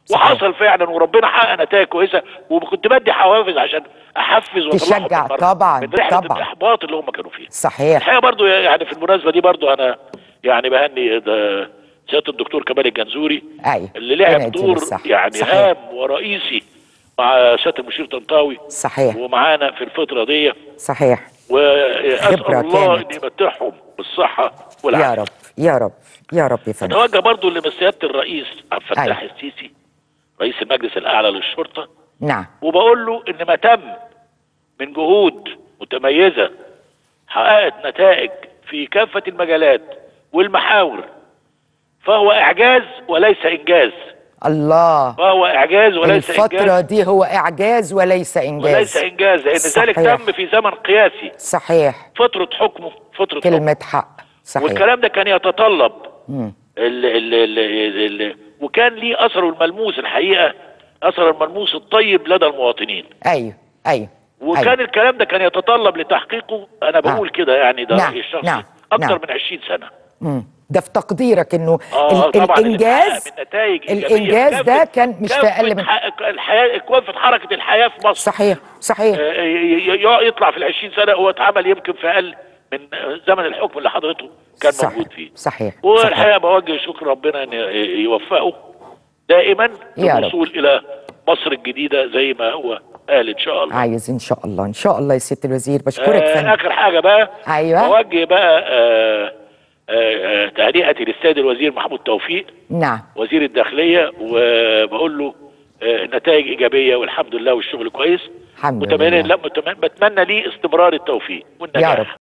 صحيح. وحصل فعلا وربنا حقق نتائج كويسه وكنت بدي حوافز عشان احفز واطلعهم تشجع من- طبعاً، من رحله طبعاً. الاحباط اللي هم كانوا فيها صحيح الحقيقه برضو يعني في المناسبه دي برضو انا يعني بهني ده سياده الدكتور كمال الجنزوري ايوه اللي لعب ربنا يديله دور الصحة. يعني صحيح. هام ورئيسي مع سياده المشير طنطاوي صحيح ومعانا في الفتره دي صحيح واسال خبرة الله ان كانت. يمتعهم بالصحه يا والعافيه رب يا رب يا رب يا فندم اتوجه برضو لسياده الرئيس عبد الفتاح أيوة. السيسي رئيس المجلس الاعلى للشرطه نعم وبقول له ان ما تم من جهود متميزه حققت نتائج في كافه المجالات والمحاور فهو اعجاز وليس انجاز الله فهو اعجاز وليس الفترة انجاز دي هو إعجاز وليس إنجاز وليس انجاز لان ذلك صحيح. تم في زمن قياسي صحيح فتره حكمه فتره حكمه كلمة حق صحيح والكلام ده كان يتطلب مم. ال ال ال ال ال وكان ليه اثره الملموس الحقيقه اثر الملموس الطيب لدى المواطنين أيوه أيوه وكان أيوه. الكلام ده كان يتطلب لتحقيقه انا بقول كده يعني ده نعم، رايي الشخصي نعم، اكتر نعم. من 20 سنه مم. ده في تقديرك إنه اه ال- طبعا الإنجاز من نتائج الإنجاز ده كان مش في أقل من الحياه كافه حركه الحياه في مصر صحيح صحيح آه، ي- ي- يطلع في ال 20 سنه هو اتعمل يمكن في اقل من زمن الحكم اللي حضرته كان صحيح موجود فيه صحيح صحيح. والحقيقه بوجه شكر ربنا ان يوفقه دائما يا رب. للوصول الى مصر الجديده زي ما هو قال ان شاء الله عايز إن شاء الله إن شاء الله يا سيادة الوزير بشكرك آه فندم اخر حاجه بقى أيوه بوجه بقى آه آه آه تهنئتي للسيد الوزير محمود توفيق نعم وزير الداخليه وبقول له آه نتائج ايجابيه والحمد لله والشغل كويس الحمد متمنى لله لا متمنى بتمنى ليه استمرار التوفيق والنجاح يا رب